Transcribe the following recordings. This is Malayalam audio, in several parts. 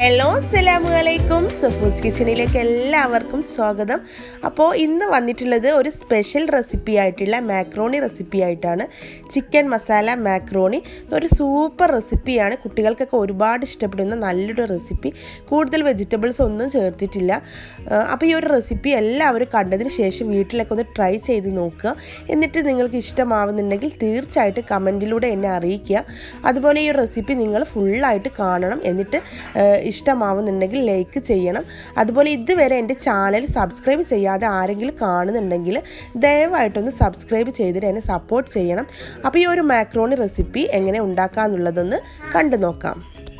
ഹലോ അസ്സലാമു അലൈക്കും സഫൂസ് കിച്ചണിലേക്ക് എല്ലാവർക്കും സ്വാഗതം അപ്പോൾ ഇന്ന് വന്നിട്ടുള്ളത് ഒരു സ്പെഷ്യൽ റെസിപ്പി ആയിട്ടുള്ള മാക്രോണി റെസിപ്പി ആയിട്ടാണ് ചിക്കൻ മസാല മാക്രോണി ഒരു സൂപ്പർ റെസിപ്പിയാണ് കുട്ടികൾക്കൊക്കെ ഒരുപാട് ഇഷ്ടപ്പെടുന്ന നല്ലൊരു റെസിപ്പി കൂടുതൽ വെജിറ്റബിൾസ് ഒന്നും ചേർത്തിട്ടില്ല ആ, അപ്പോൾ ഈ ഒരു റെസിപ്പി എല്ലാവരും കണ്ടതിന് ശേഷം വീട്ടിലൊക്കെ ഒന്ന് ട്രൈ ചെയ്ത് നോക്കുക എന്നിട്ട് നിങ്ങൾക്ക് ഇഷ്ടമാവുന്നുണ്ടെങ്കിൽ തീർച്ചയായിട്ടും കമൻറ്റിലൂടെ എന്നെ അറിയിക്കുക അതുപോലെ ഈ റെസിപ്പി നിങ്ങൾ ഫുള്ളായിട്ട് കാണണം എന്നിട്ട് ആ, ഇഷ്ടമാവുന്നുണ്ടെങ്കിൽ ലൈക്ക് ചെയ്യണം അതുപോലെ ഇതുവരെ എൻ്റെ ചാനൽ സബ്സ്ക്രൈബ് ചെയ്യാതെ ആരെങ്കിലും കാണുന്നുണ്ടെങ്കിൽ ദയവായിട്ടൊന്ന് സബ്സ്ക്രൈബ് ചെയ്തിട്ട് എന്നെ സപ്പോർട്ട് ചെയ്യണം അപ്പോൾ ഈ ഒരു മാക്രോണി റെസിപ്പി എങ്ങനെ ഉണ്ടാക്കാമെന്നുള്ളതൊന്ന് കണ്ടു നോക്കാം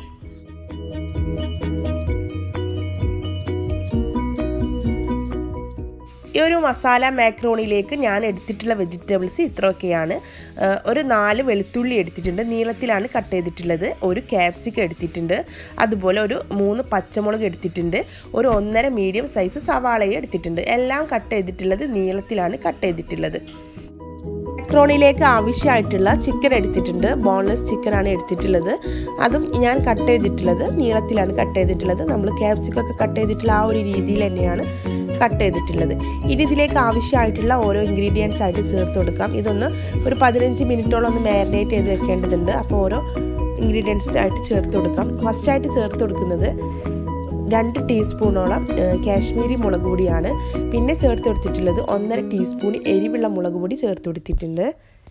ഈ ഒരു മസാല മാക്രോണിയിലേക്ക് ഞാൻ എടുത്തിട്ടുള്ള വെജിറ്റബിൾസ് ഇത്രയൊക്കെയാണ് ആ, ഒരു നാല് വെളുത്തുള്ളി എടുത്തിട്ടുണ്ട് നീളത്തിലാണ് കട്ട് ചെയ്തിട്ടുള്ളത് ഒരു ക്യാപ്സിക്കം എടുത്തിട്ടുണ്ട് അതുപോലെ ഒരു മൂന്ന് പച്ചമുളക് എടുത്തിട്ടുണ്ട് ഒരു ഒന്നര മീഡിയം സൈസ് സവാളയും എടുത്തിട്ടുണ്ട് എല്ലാം കട്ട് ചെയ്തിട്ടുള്ളത് നീളത്തിലാണ് കട്ട് ചെയ്തിട്ടുള്ളത് മാക്രോണിയിലേക്ക് ആവശ്യമായിട്ടുള്ള ചിക്കൻ എടുത്തിട്ടുണ്ട് ബോൺലെസ് ചിക്കനാണ് എടുത്തിട്ടുള്ളത് അതും ഞാൻ കട്ട് ചെയ്തിട്ടുള്ളത് നീളത്തിലാണ് കട്ട് ചെയ്തിട്ടുള്ളത് നമ്മൾ ക്യാപ്സിക്കം ഒക്കെ കട്ട് ചെയ്തിട്ടുള്ള ആ ഒരു രീതിയിൽ തന്നെയാണ് കട്ട് ചെയ്തിട്ടുള്ളത് ഇനി ഇതിലേക്ക് ആവശ്യമായിട്ടുള്ള ഓരോ ഇൻഗ്രീഡിയൻസ് ആയിട്ട് ചേർത്ത് കൊടുക്കാം ഇതൊന്ന് ഒരു പതിനഞ്ച് മിനിറ്റോളം ഒന്ന് മാരിനേറ്റ് ചെയ്ത് വെക്കേണ്ടതുണ്ട് അപ്പോൾ ഓരോ ഇൻഗ്രീഡിയൻസ് ആയിട്ട് ചേർത്ത് കൊടുക്കാം ഫസ്റ്റായിട്ട് ചേർത്ത് കൊടുക്കുന്നത് രണ്ട് ടീസ്പൂണോളം ഏഹ്, കാശ്മീരി മുളക് പൊടിയാണ് പിന്നെ ചേർത്ത് കൊടുത്തിട്ടുള്ളത് ഒന്നര ടീസ്പൂൺ എരിവുള്ള മുളക് പൊടി ചേർത്ത് കൊടുത്തിട്ടുണ്ട്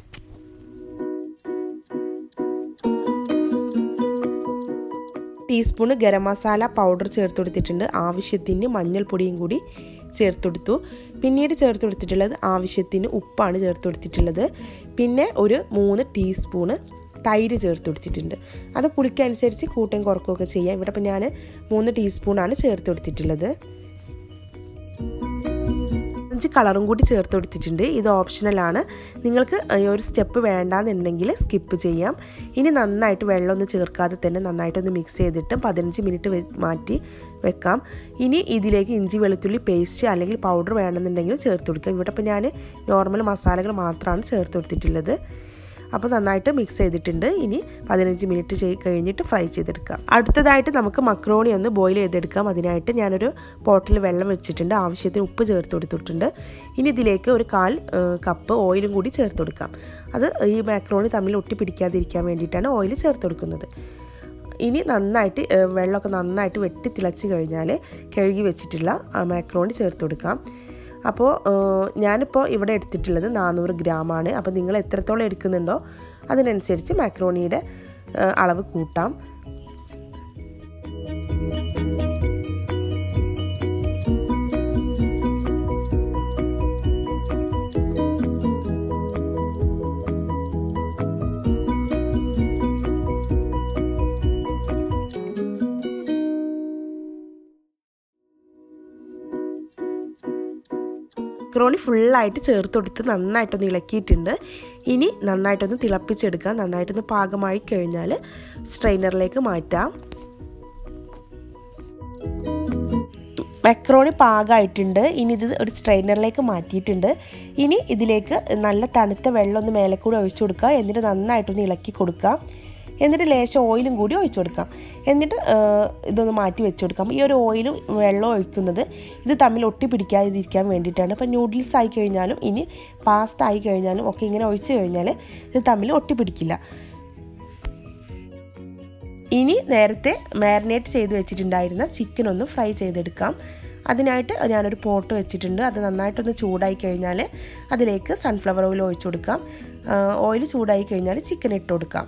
ടീസ്പൂണ് ഗരം മസാല പൗഡർ ചേർത്ത് കൊടുത്തിട്ടുണ്ട് ആവശ്യത്തിന് മഞ്ഞൾപ്പൊടിയും കൂടി ചേർത്ത് കൊടുത്തു പിന്നീട് ചേർത്ത് കൊടുത്തിട്ടുള്ളത് ആവശ്യത്തിന് ഉപ്പാണ് ചേർത്ത് കൊടുത്തിട്ടുള്ളത് പിന്നെ ഒരു മൂന്ന് ടീസ്പൂണ് തൈര് ചേർത്ത് കൊടുത്തിട്ടുണ്ട് അത് പുളിക്കനുസരിച്ച് കൂട്ടം കുറക്കുകയൊക്കെ ചെയ്യാം ഇവിടെ ഇപ്പം ഞാൻ മൂന്ന് ടീസ്പൂണാണ് ചേർത്ത് കൊടുത്തിട്ടുള്ളത് അഞ്ച് കളറും കൂടി ചേർത്ത് കൊടുത്തിട്ടുണ്ട് ഇത് ഓപ്ഷണലാണ് നിങ്ങൾക്ക് ഈ ഒരു സ്റ്റെപ്പ് വേണ്ടാന്നുണ്ടെങ്കിൽ സ്കിപ്പ് ചെയ്യാം ഇനി നന്നായിട്ട് വെള്ളമൊന്നും ചേർക്കാതെ തന്നെ നന്നായിട്ടൊന്ന് മിക്സ് ചെയ്തിട്ട് പതിനഞ്ച് മിനിറ്റ് വെ- മാറ്റി വെക്കാം ഇനി ഇതിലേക്ക് ഇഞ്ചി വെളുത്തുള്ളി പേസ്റ്റ് അല്ലെങ്കിൽ പൗഡർ വേണമെന്നുണ്ടെങ്കിൽ ചേർത്ത് കൊടുക്കാം ഇവിടെ ഇപ്പോൾ ഞാൻ നോർമൽ മസാലകൾ മാത്രമാണ് ചേർത്ത് കൊടുത്തിട്ടുള്ളത് അപ്പോൾ നന്നായിട്ട് മിക്സ് ചെയ്തിട്ടുണ്ട് ഇനി പതിനഞ്ച് മിനിറ്റ് ചെയ്ത് കഴിഞ്ഞിട്ട് ഫ്രൈ ചെയ്തെടുക്കാം അടുത്തതായിട്ട് നമുക്ക് മക്രോണി ഒന്ന് ബോയിൽ ചെയ്തെടുക്കാം അതിനായിട്ട് ഞാനൊരു പോട്ടിൽ വെള്ളം വെച്ചിട്ടുണ്ട് ആവശ്യത്തിന് ഉപ്പ് ചേർത്ത് കൊടുത്തിട്ടുണ്ട് ഇനി ഇതിലേക്ക് ഒരു കാൽ ഏഹ്, കപ്പ് ഓയിലും കൂടി ചേർത്ത് കൊടുക്കാം അത് ഈ മാക്രോണി തമ്മിൽ ഒട്ടി പിടിക്കാതിരിക്കാൻ വേണ്ടിയിട്ടാണ് ഓയിൽ ചേർത്ത് കൊടുക്കുന്നത് ഇനി നന്നായിട്ട് ഏഹ്, വെള്ളമൊക്കെ നന്നായിട്ട് വെട്ടി തിളച്ച് കഴിഞ്ഞാൽ കഴുകി വെച്ചിട്ടുള്ള ആ മാക്രോണി ചേർത്ത് കൊടുക്കാം അപ്പോൾ ഏഹ്, ഞാനിപ്പോൾ ഇവിടെ എടുത്തിട്ടുള്ളത് നാനൂറ് ഗ്രാമാണ് അപ്പോൾ നിങ്ങൾ എത്രത്തോളം എടുക്കുന്നുണ്ടോ അതിനനുസരിച്ച് മാക്രോണിയുടെ ഏഹ്, അളവ് കൂട്ടാം മക്രോണി ഫുള്ളായിട്ട് ചേർത്ത് കൊടുത്ത് നന്നായിട്ടൊന്ന് ഇളക്കിയിട്ടുണ്ട് ഇനി നന്നായിട്ടൊന്ന് തിളപ്പിച്ചെടുക്കാം നന്നായിട്ടൊന്ന് പാകമായി കഴിഞ്ഞാൽ സ്ട്രെയിനറിലേക്ക് മാറ്റാം മക്രോണി പാകമായിട്ടുണ്ട് ഇനി ഇത് ഒരു സ്ട്രെയിനറിലേക്ക് മാറ്റിയിട്ടുണ്ട് ഇനി ഇതിലേക്ക് നല്ല തണുത്ത വെള്ളം ഒന്ന് മേലെ കൂടി ഒഴിച്ചു കൊടുക്കുക എന്നിട്ട് നന്നായിട്ടൊന്ന് ഇളക്കി കൊടുക്കാം എന്നിട്ട് ലേശം ഓയിലും കൂടി ഒഴിച്ചു കൊടുക്കാം എന്നിട്ട് ആ, ഇതൊന്ന് മാറ്റി വെച്ച് കൊടുക്കാം ഈ ഒരു ഓയിലും വെള്ളം ഒഴിക്കുന്നത് ഇത് തമ്മിൽ ഒട്ടി പിടിക്കാതിരിക്കാൻ വേണ്ടിയിട്ടാണ് ഇപ്പോൾ നൂഡിൽസ് ആയി കഴിഞ്ഞാലും ഇനി പാസ്ത ആയി കഴിഞ്ഞാലും ഒക്കെ ഇങ്ങനെ ഒഴിച്ച് കഴിഞ്ഞാൽ ഇത് തമ്മിൽ ഒട്ടി പിടിക്കില്ല ഇനി നേരത്തെ മാരിനേറ്റ് ചെയ്ത് വെച്ചിട്ടുണ്ടായിരുന്ന ചിക്കൻ ഒന്ന് ഫ്രൈ ചെയ്തെടുക്കാം അതിനായിട്ട് ഞാനൊരു പോട്ട് വെച്ചിട്ടുണ്ട് അത് നന്നായിട്ടൊന്ന് ചൂടായി കഴിഞ്ഞാൽ അതിലേക്ക് സൺഫ്ലവർ ഓയിൽ ഒഴിച്ചു കൊടുക്കാം ഓയിൽ ചൂടായി കഴിഞ്ഞാൽ ചിക്കൻ ഇട്ട് കൊടുക്കാം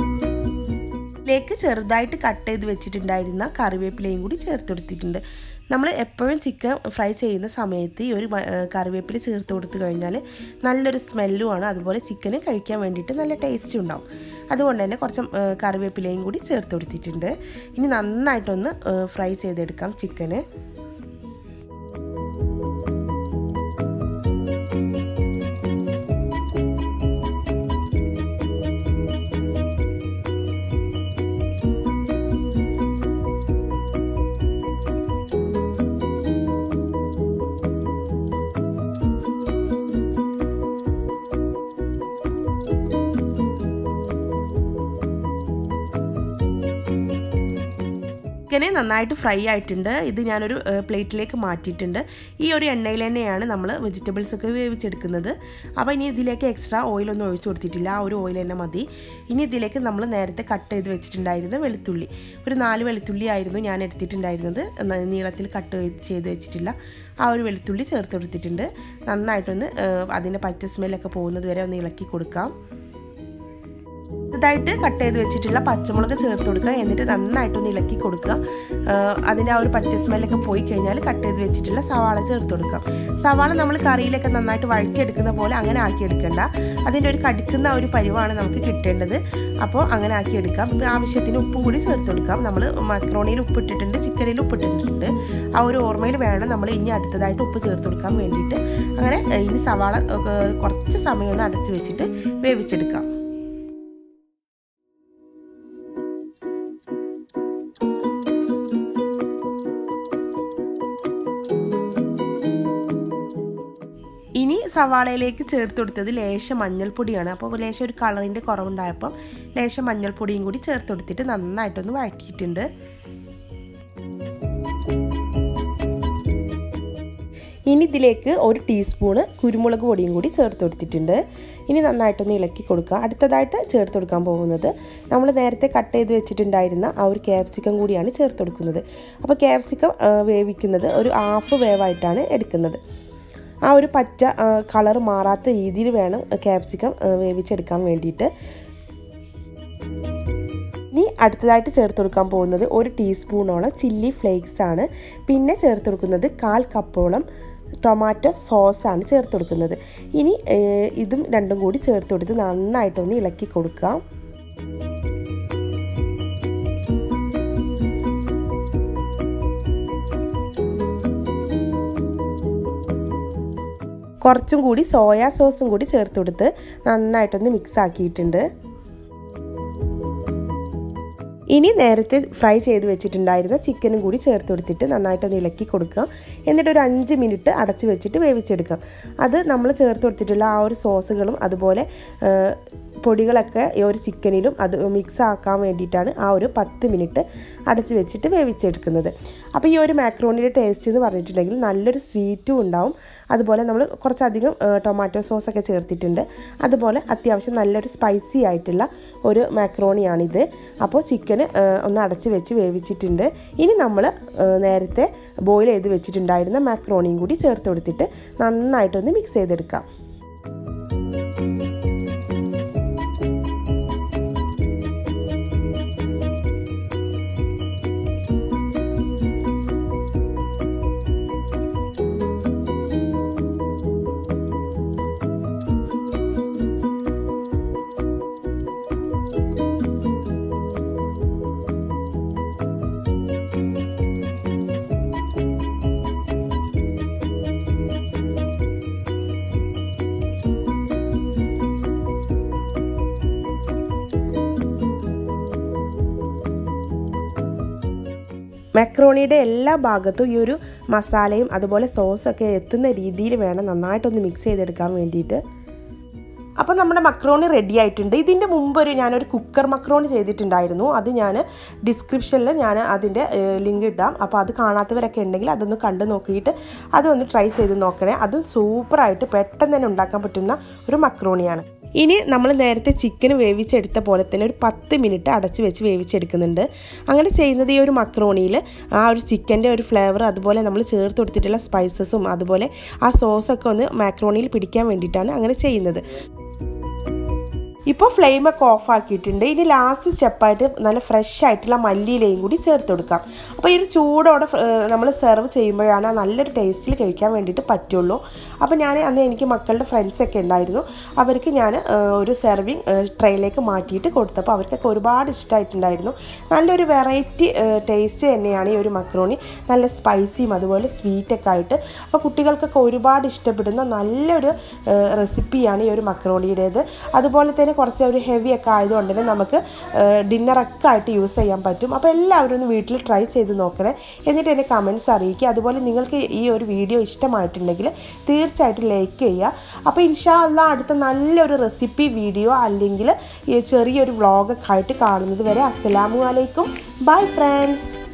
ഇതിലേക്ക് ചെറുതായിട്ട് കട്ട് ചെയ്ത് വെച്ചിട്ടുണ്ടായിരുന്ന കറിവേപ്പിലയും കൂടി ചേർത്ത് കൊടുത്തിട്ടുണ്ട് നമ്മൾ എപ്പോഴും ചിക്കൻ ഫ്രൈ ചെയ്യുന്ന സമയത്ത് ഈ ഒരു കറിവേപ്പില ചേർത്ത് കൊടുത്തു കഴിഞ്ഞാൽ നല്ലൊരു സ്മെല്ലുമാണ് അതുപോലെ ചിക്കന് കഴിക്കാൻ വേണ്ടിയിട്ട് നല്ല ടേസ്റ്റും ഉണ്ടാവും അതുകൊണ്ട് തന്നെ കുറച്ച് കറിവേപ്പിലയും കൂടി ചേർത്ത് കൊടുത്തിട്ടുണ്ട് ഇനി നന്നായിട്ടൊന്ന് ഫ്രൈ ചെയ്തെടുക്കാം ചിക്കന് ചിക്കന് നന്നായിട്ട് ഫ്രൈ ആയിട്ടുണ്ട് ഇത് ഞാനൊരു പ്ലേറ്റിലേക്ക് മാറ്റിയിട്ടുണ്ട് ഈ ഒരു എണ്ണയിൽ തന്നെയാണ് നമ്മൾ വെജിറ്റബിൾസ് ഒക്കെ വേവിച്ചെടുക്കുന്നത് അപ്പോൾ ഇനി ഇതിലേക്ക് എക്സ്ട്രാ ഓയിലൊന്നും ഒഴിച്ചു കൊടുത്തിട്ടില്ല ആ ഒരു ഓയിൽ തന്നെ മതി ഇനി ഇതിലേക്ക് നമ്മൾ നേരത്തെ കട്ട് ചെയ്ത് വെച്ചിട്ടുണ്ടായിരുന്ന വെളുത്തുള്ളി ഒരു നാല് വെളുത്തുള്ളി ആയിരുന്നു ഞാൻ എടുത്തിട്ടുണ്ടായിരുന്നത് നീളത്തിൽ കട്ട് ചെയ്ത് വെച്ചിട്ടില്ല ആ ഒരു വെളുത്തുള്ളി ചേർത്ത് കൊടുത്തിട്ടുണ്ട് നന്നായിട്ടൊന്ന് അതിൻ്റെ പച്ച സ്മെല്ലൊക്കെ പോകുന്നത് വരെ ഒന്ന് ഇളക്കി കൊടുക്കാം ഇതായിട്ട് കട്ട് ചെയ്ത് വെച്ചിട്ടുള്ള പച്ചമുളക് ചേർത്ത് കൊടുക്കുക എന്നിട്ട് നന്നായിട്ടൊന്ന് ഇളക്കി കൊടുക്കുക അതിൻ്റെ ആ ഒരു പച്ച സ്മെല്ലൊക്കെ പോയി കഴിഞ്ഞാൽ കട്ട് ചെയ്ത് വെച്ചിട്ടുള്ള സവാള ചേർത്ത് കൊടുക്കാം സവാള നമ്മൾ കറിയിലൊക്കെ നന്നായിട്ട് വഴറ്റിയെടുക്കുന്ന പോലെ അങ്ങനെ ആക്കിയെടുക്കണ്ട അതിൻ്റെ ഒരു കടിക്കുന്ന ഒരു പരിവാണ് നമുക്ക് കിട്ടേണ്ടത് അപ്പോൾ അങ്ങനെ ആക്കിയെടുക്കാം ഇപ്പോൾ ആവശ്യത്തിന് ഉപ്പും കൂടി ചേർത്ത് കൊടുക്കാം നമ്മൾ മക്രോണിയിൽ ഉപ്പിട്ടിട്ടുണ്ട് ചിക്കനിൽ ഉപ്പിട്ടിട്ടുണ്ട് ആ ഒരു ഓർമ്മയിൽ വേണം നമ്മൾ ഇനി അടുത്തതായിട്ട് ഉപ്പ് ചേർത്ത് കൊടുക്കാൻ വേണ്ടിയിട്ട് അങ്ങനെ ഇനി സവാള കുറച്ച് സമയം ഒന്ന് അടച്ച് വെച്ചിട്ട് വേവിച്ചെടുക്കാം ഇനി സവാളയിലേക്ക് ചേർത്ത് കൊടുത്തത് ലേശം മഞ്ഞൾപ്പൊടിയാണ് അപ്പോൾ ലേശം ഒരു കളറിൻ്റെ കുറവുണ്ടായപ്പം ലേശം മഞ്ഞൾപ്പൊടിയും കൂടി ചേർത്ത് കൊടുത്തിട്ട് നന്നായിട്ടൊന്ന് വഴറ്റിയിട്ടുണ്ട് ഇനി ഇതിലേക്ക് ഒരു ടീസ്പൂണ് കുരുമുളക് പൊടിയും കൂടി ചേർത്ത് കൊടുത്തിട്ടുണ്ട് ഇനി നന്നായിട്ടൊന്ന് ഇളക്കി കൊടുക്കുക അടുത്തതായിട്ട് ചേർത്ത് കൊടുക്കാൻ പോകുന്നത് നമ്മൾ നേരത്തെ കട്ട് ചെയ്ത് വെച്ചിട്ടുണ്ടായിരുന്ന ആ ഒരു ക്യാപ്സിക്കം കൂടിയാണ് ചേർത്ത് കൊടുക്കുന്നത് അപ്പോൾ ക്യാപ്സിക്കം വേവിക്കുന്നത് ഒരു ഹാഫ് വേവായിട്ടാണ് എടുക്കുന്നത് ആ ഒരു പച്ച കളർ മാറാത്ത രീതിയിൽ വേണം ക്യാപ്സിക്കം വേവിച്ചെടുക്കാൻ വേണ്ടിയിട്ട് ഇനി അടുത്തതായിട്ട് ചേർത്ത് കൊടുക്കാൻ പോകുന്നത് ഒരു ടീസ്പൂണോളം ചില്ലി ഫ്ലേക്സ് ആണ് പിന്നെ ചേർത്ത് കൊടുക്കുന്നത് കാൽ കപ്പോളം ടൊമാറ്റോ സോസാണ് ചേർത്ത് കൊടുക്കുന്നത് ഇനി ഇതും രണ്ടും കൂടി ചേർത്ത് കൊടുത്ത് നന്നായിട്ടൊന്ന് ഇളക്കി കൊടുക്കാം കുറച്ചും കൂടി സോയാ സോസും കൂടി ചേർത്ത് കൊടുത്ത് നന്നായിട്ടൊന്ന് മിക്സ് ആക്കിയിട്ടുണ്ട് ഇനി നേരത്തെ ഫ്രൈ ചെയ്ത് വെച്ചിട്ടുണ്ടായിരുന്ന ചിക്കനും കൂടി ചേർത്ത് കൊടുത്തിട്ട് നന്നായിട്ടൊന്ന് ഇളക്കി കൊടുക്കുക എന്നിട്ട് ഒരു അഞ്ച് മിനിറ്റ് അടച്ച് വെച്ചിട്ട് വേവിച്ചെടുക്കാം അത് നമ്മൾ ചേർത്ത് കൊടുത്തിട്ടുള്ള ആ ഒരു സോസുകളും അതുപോലെ പൊടികളൊക്കെ ഈ ഒരു ചിക്കനിലും അത് മിക്സ് ആക്കാൻ വേണ്ടിയിട്ടാണ് ആ ഒരു പത്ത് മിനിറ്റ് അടച്ച് വെച്ചിട്ട് വേവിച്ചെടുക്കുന്നത് അപ്പോൾ ഈ ഒരു മാക്രോണിയുടെ ടേസ്റ്റ് എന്ന് പറഞ്ഞിട്ടുണ്ടെങ്കിൽ നല്ലൊരു സ്വീറ്റും ഉണ്ടാവും അതുപോലെ നമ്മൾ കുറച്ചധികം ടൊമാറ്റോ സോസൊക്കെ ചേർത്തിട്ടുണ്ട് അതുപോലെ അത്യാവശ്യം നല്ലൊരു സ്പൈസി ആയിട്ടുള്ള ഒരു മാക്രോണിയാണിത് അപ്പോൾ ചിക്കന് ഒന്ന് അടച്ച് വെച്ച് വേവിച്ചിട്ടുണ്ട് ഇനി നമ്മൾ നേരത്തെ ബോയിൽ ചെയ്ത് വെച്ചിട്ടുണ്ടായിരുന്ന മാക്രോണിയും കൂടി ചേർത്ത് കൊടുത്തിട്ട് നന്നായിട്ടൊന്ന് മിക്സ് ചെയ്തെടുക്കാം മക്രോണിയുടെ എല്ലാ ഭാഗത്തും ഈ ഒരു മസാലയും അതുപോലെ സോസൊക്കെ എത്തുന്ന രീതിയിൽ വേണം നന്നായിട്ടൊന്ന് മിക്സ് ചെയ്തെടുക്കാൻ വേണ്ടിയിട്ട് അപ്പോൾ നമ്മുടെ മക്രോണി റെഡി ആയിട്ടുണ്ട് ഇതിൻ്റെ മുമ്പ് ഒരു ഞാനൊരു കുക്കർ മക്രോണി ചെയ്തിട്ടുണ്ടായിരുന്നു അത് ഞാൻ ഡിസ്ക്രിപ്ഷനിൽ ഞാൻ അതിൻ്റെ ലിങ്ക് ഇടാം അപ്പോൾ അത് കാണാത്തവരൊക്കെ ഉണ്ടെങ്കിൽ അതൊന്ന് കണ്ടു നോക്കിയിട്ട് അതൊന്ന് ട്രൈ ചെയ്ത് നോക്കണേ അതും സൂപ്പറായിട്ട് പെട്ടെന്ന് തന്നെ ഉണ്ടാക്കാൻ പറ്റുന്ന ഒരു മക്രോണിയാണ് ഇനി നമ്മൾ നേരത്തെ ചിക്കൻ വേവിച്ചെടുത്ത പോലെ തന്നെ ഒരു പത്ത് മിനിറ്റ് അടച്ച് വെച്ച് വേവിച്ചെടുക്കുന്നുണ്ട് അങ്ങനെ ചെയ്യുന്നത് ഈ ഒരു മക്രോണിയിൽ ആ ഒരു ചിക്കൻ്റെ ഒരു ഫ്ലേവർ അതുപോലെ നമ്മൾ ചേർത്ത് കൊടുത്തിട്ടുള്ള സ്പൈസസും അതുപോലെ ആ സോസൊക്കെ ഒന്ന് മാക്രോണിയിൽ പിടിക്കാൻ വേണ്ടിയിട്ടാണ് അങ്ങനെ ചെയ്യുന്നത് ഇപ്പോൾ ഫ്ലെയിമൊക്കെ ഓഫ് ആക്കിയിട്ടുണ്ട് ഇനി ലാസ്റ്റ് സ്റ്റെപ്പായിട്ട് നല്ല ഫ്രഷ് ആയിട്ടുള്ള മല്ലിയിലയും കൂടി ചേർത്ത് കൊടുക്കാം അപ്പോൾ ഈ ഒരു ചൂടോടെ നമ്മൾ സെർവ് ചെയ്യുമ്പോഴാണ് ആ നല്ലൊരു ടേസ്റ്റിൽ കഴിക്കാൻ വേണ്ടിയിട്ട് പറ്റുള്ളൂ അപ്പോൾ ഞാൻ അന്ന് എനിക്ക് മക്കളുടെ ഫ്രണ്ട്സൊക്കെ ഉണ്ടായിരുന്നു അവർക്ക് ഞാൻ ഒരു സെർവിങ് ട്രേയിലേക്ക് മാറ്റിയിട്ട് കൊടുത്തപ്പോൾ അവർക്കൊക്കെ ഒരുപാട് ഇഷ്ടമായിട്ടുണ്ടായിരുന്നു നല്ലൊരു വെറൈറ്റി ടേസ്റ്റ് തന്നെയാണ് ഈ ഒരു മക്രോണി നല്ല സ്പൈസിയും അതുപോലെ സ്വീറ്റൊക്കെ ആയിട്ട് അപ്പോൾ കുട്ടികൾക്കൊക്കെ ഒരുപാട് ഇഷ്ടപ്പെടുന്ന നല്ലൊരു റെസിപ്പിയാണ് ഈ ഒരു മക്രോണിയുടേത് അതുപോലെ തന്നെ കുറച്ച് ഒരു ഹെവി ഒക്കെ ആയതുകൊണ്ട് തന്നെ നമുക്ക് ഡിന്നറൊക്കെ ആയിട്ട് യൂസ് ചെയ്യാൻ പറ്റും അപ്പോൾ എല്ലാവരും ഒന്ന് വീട്ടിൽ ട്രൈ ചെയ്ത് നോക്കണേ എന്നിട്ട് എൻ്റെ കമൻസ് അറിയിക്കുക അതുപോലെ നിങ്ങൾക്ക് ഈ ഒരു വീഡിയോ ഇഷ്ടമായിട്ടുണ്ടെങ്കിൽ തീർച്ചയായിട്ടും ലൈക്ക് ചെയ്യുക അപ്പോൾ ഇൻഷാ അല്ലാ അടുത്ത നല്ലൊരു റെസിപ്പി വീഡിയോ അല്ലെങ്കിൽ ഈ ചെറിയൊരു വ്ളോഗൊക്കെ ആയിട്ട് കാണുന്നത് വരെ അസ്സലാമു അലൈക്കും ബൈ ഫ്രണ്ട്സ്